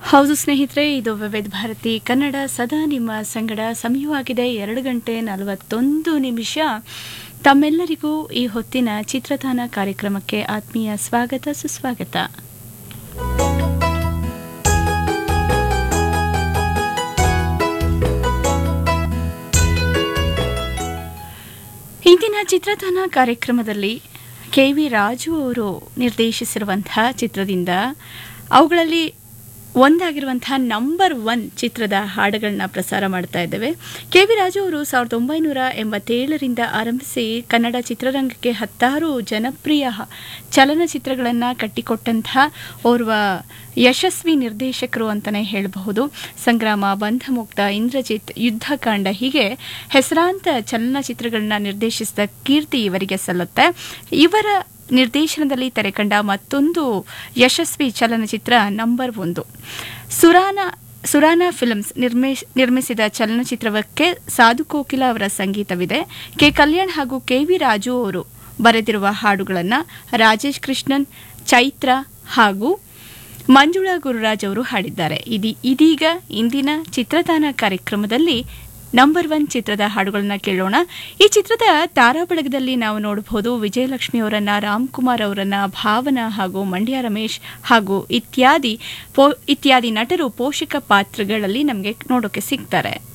ಹೌದು ಸ್ನೇಹಿತರೆ ಇದು ವಿವಿಧ ಭಾರತಿ ಕನ್ನಡ ಸದಾ ನಿಮ್ಮ ಸಂಗಡ ಸಮಯವಾಗಿದೆ ಎರಡು ಗಂಟೆ ನಲವತ್ತೊಂದು ನಿಮಿಷ ತಮ್ಮೆಲ್ಲರಿಗೂ ಈ ಹೊತ್ತಿನ ಚಿತ್ರತಾನ ಕಾರ್ಯಕ್ರಮಕ್ಕೆ ಆತ್ಮೀಯ ಸ್ವಾಗತ ಸುಸ್ವಾಗತ ಇಂದಿನ ಚಿತ್ರತಾನ ಕಾರ್ಯಕ್ರಮದಲ್ಲಿ ಕೆ ವಿ ರಾಜು ಅವರು ನಿರ್ದೇಶಿಸಿರುವಂತಹ ಚಿತ್ರದಿಂದ ಅವುಗಳಲ್ಲಿ ಒಂದಾಗಿರುವಂತಹ ನಂಬರ್ ಒನ್ ಚಿತ್ರದ ಹಾಡುಗಳನ್ನ ಪ್ರಸಾರ ಮಾಡ್ತಾ ಇದ್ದೇವೆ ಕೆ ವಿ ರಾಜು ಅವರು ಸಾವಿರದ ಒಂಬೈನೂರ ಎಂಬತ್ತೇಳರಿಂದ ಆರಂಭಿಸಿ ಕನ್ನಡ ಚಿತ್ರರಂಗಕ್ಕೆ ಹತ್ತಾರು ಜನಪ್ರಿಯ ಹ- ಚಲನಚಿತ್ರಗಳನ್ನು ಕಟ್ಟಿಕೊಟ್ಟಂತಹ ಓರ್ವ ಯಶಸ್ವಿ ನಿರ್ದೇಶಕರು ಅಂತಲೇ ಹೇಳಬಹುದು ಸಂಗ್ರಾಮ ಬಂಧಮುಕ್ತ ಇಂದ್ರಜಿತ್ ಯುದ್ಧಕಾಂಡ ಹೀಗೆ ಹೆಸರಾಂತ ಚಲನಚಿತ್ರಗಳನ್ನ ನಿರ್ದೇಶಿಸಿದ ಕೀರ್ತಿ ಇವರಿಗೆ ಸಲ್ಲುತ್ತೆ ಇವರ ನಿರ್ದೇಶನದಲ್ಲಿ ತೆರೆಕಂಡ ಮತ್ತೊಂದು ಯಶಸ್ವಿ ಚಲನಚಿತ್ರ ನಂಬರ್ ಒಂದು ಸುರಾನ ಸುರಾನ ಫಿಲ್ಮ್ಸ್ ನಿರ್ಮಿಸ್ ನಿರ್ಮಿಸಿದ ಚಲನಚಿತ್ರಕ್ಕೆ ಸಾಧು ಕೋಕಿಲ ಅವರ ಸಂಗೀತವಿದೆ ಕೆ ಕಲ್ಯಾಣ್ ಹಾಗೂ ಕೆ ವಿ ರಾಜು ಅವರು ಬರೆದಿರುವ ಹಾಡುಗಳನ್ನು ರಾಜೇಶ್ ಕೃಷ್ಣನ್ ಚೈತ್ರ ಹಾಗೂ ಮಂಜುಳಾ ಗುರುರಾಜ್ ಅವರು ಹಾಡಿದ್ದಾರೆ ಇದಿ ಇದೀಗ ಇಂದಿನ ಚಿತ್ರತಾನ ಕಾರ್ಯಕ್ರಮದಲ್ಲಿ ನಂಬರ್ ಒನ್ ಚಿತ್ರದ ಹಾಡುಗಳನ್ನ ಕೇಳೋಣ ಈ ಚಿತ್ರದ ತಾರಾ ಬಳಗದಲ್ಲಿ ನಾವು ನೋಡಬಹುದು ವಿಜಯಲಕ್ಷ್ಮಿ ಅವರನ್ನ ರಾಮ್ಕುಮಾರ್ ಅವರನ್ನ ಭಾವನಾ ಹಾಗೂ ಮಂಡ್ಯ ರಮೇಶ್ ಹಾಗೂ ಇತ್ಯಾದಿ ಪೋ ಇತ್ಯಾದಿ ನಟರು ಪೋಷಕ ಪಾತ್ರಗಳಲ್ಲಿ ನಮಗೆ ನೋಡೋಕೆ ಸಿಗ್ತಾರೆ